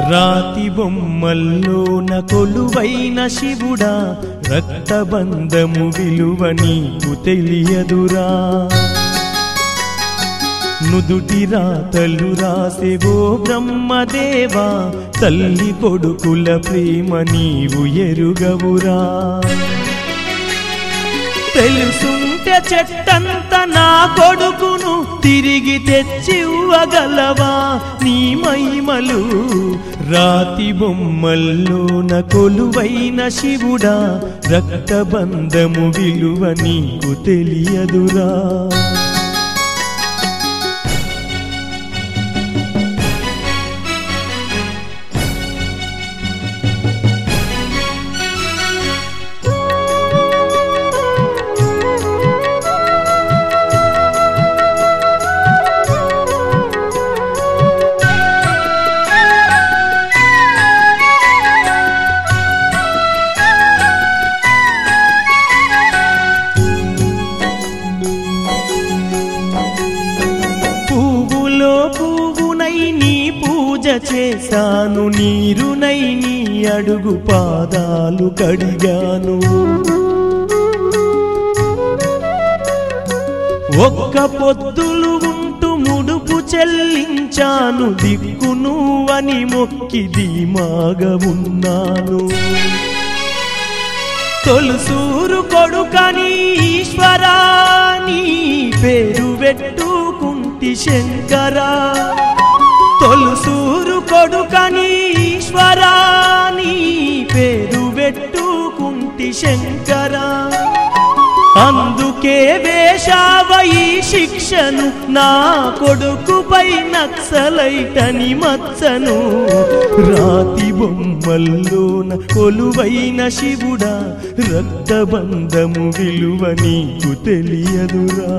రాతి బొమ్మల్లోన కొలువైన శివుడా రక్తబంధము విలువ నీకు తెలియదురా నుదుటి రాతలు రాసేవో బ్రహ్మదేవా తల్లి కొడుకుల ప్రేమ నీవు ఎరుగవురా తెలుసుంటే చెట్టంత నా కొడుకును తిరిగి తెచ్చివ్వగలవా నీ మహిమలు రాతి బొమ్మల్లోన కొలువైన శివుడా రక్తబంధము విలువ నీకు తెలియదురా పువ్వులో పువ్వునై నీ పూజ చేశాను నీరునై నీ అడుగు పాదాలు కడిగాను ఒక్క పొద్దులు ఉంటూ ముడుపు చెల్లించాను దిక్కు నువ్వని మొక్కి ధీమాగా ఉన్నాను తొలుసూరు కొడుకని ఈశ్వరాని పేరు పెట్టుకుంటి శంకరా తొలుసూరు కొడుకని ఈశ్వరాని పేరు పెట్టుకుంటి శంకరా అందుకే వేషావ ఈ శిక్షను నా కొడుకుపై నక్సలైటని మచ్చను రాతి బొమ్మల్లోన కొలువైన శివుడా రక్తబంధము విలువ నీకు తెలియదురా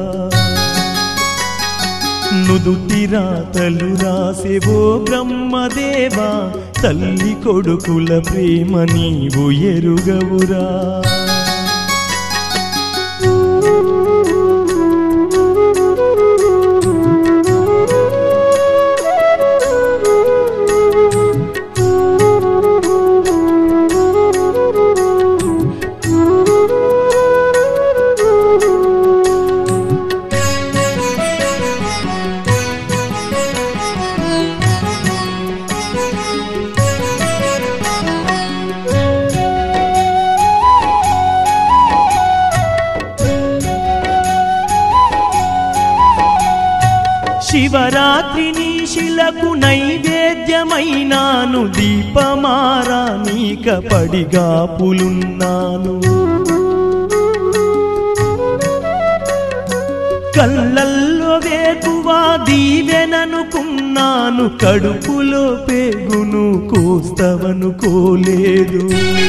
నుదుటి రాతలు రాసేవో బ్రహ్మదేవా తల్లి కొడుకుల ప్రేమ నీవు ఎరుగవురా శివరాత్రి నీశిలకు నైవేద్యమైనాను దీపమారా నీక పడిగాపులున్నాను కళ్ళల్లో వేకువా దీవెననుకున్నాను కడుపులో పేగును కోస్తవనుకోలేదు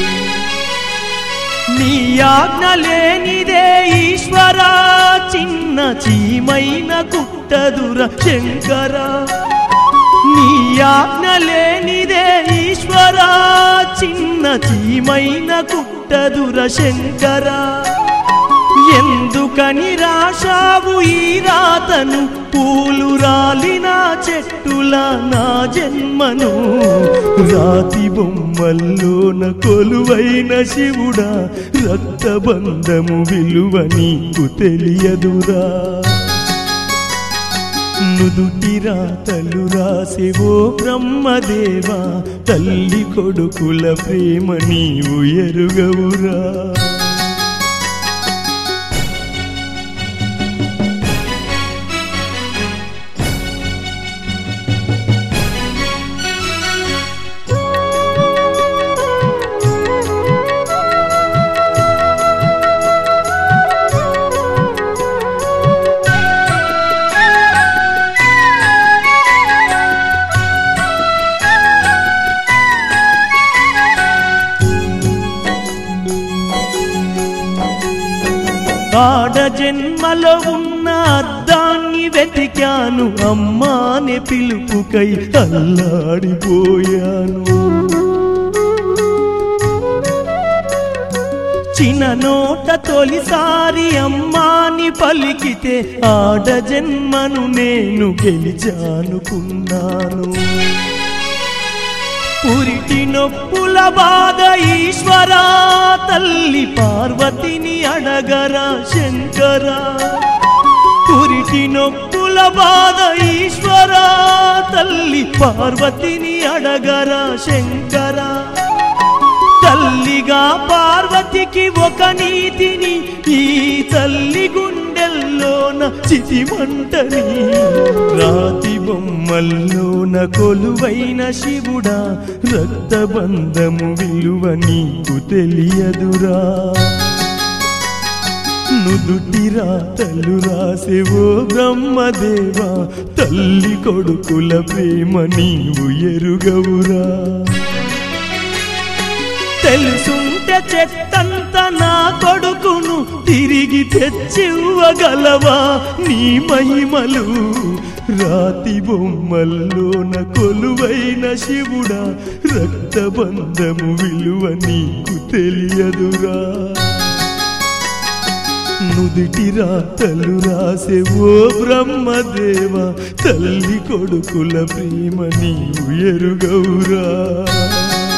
నీ ఆజ్ఞ లేనిదే ఈశ్వరా చిన్న చీమైన కుట్టదుర శంకర నీ ఆజ్ఞ లేనిదే ఈశ్వరా చిన్న చీమైన కుట్టదుర శంకర ఎందుకని రాశావు ఈ రాతను పూలు రాలిన చెట్టుల నా జన్మను రాతి బొమ్మల్లోన కొలువైన శివుడా రక్తబంధము విలువ నీకు తెలియదురా నుదుటి రాతలు రాసేవో బ్రహ్మదేవా తల్లి కొడుకుల ప్రేమ నీవు ఎరుగవురా ఆడ జన్మలో ఉన్న అర్థాన్ని వెతికాను అమ్మాని పిలుపుకై అల్లాడిపోయాను చిన్న నోట తొలిసారి అమ్మాని పలికితే ఆడ జన్మను నేను గెలిచానుకున్నాను పురిటి నొప్పుల బాధ ఈశ్వరా తల్లి పార్వతిని అడగరా శంకరా పురిటి నొప్పుల బాధ ఈశ్వరా తల్లి పార్వతిని అడగరా శంకరా తల్లిగా పార్వతికి ఒక నీతిని ఈ తల్లి గుండెల్లోన చితిమంటని రాతి బొమ్మల్లోన కొలువైన శివుడా రక్తబంధము విలువ నీకు తెలియదురా నుదుటి రాతలు రాసేవో బ్రహ్మదేవా తల్లి కొడుకుల ప్రేమ నీవు ఎరుగవురా తెలుసుంటే చెట్టంత నా కొడుకును తిరిగి తెచ్చివ్వగలవా నీ మహిమలు రాతి బొమ్మల్లోన కొలువైన శివుడా రక్తబంధము విలువ నీకు తెలియదురా నుదిటి రాతలు రాసే ఓ బ్రహ్మదేవ తల్లి కొడుకుల ప్రేమ నీవు ఎరుగవురా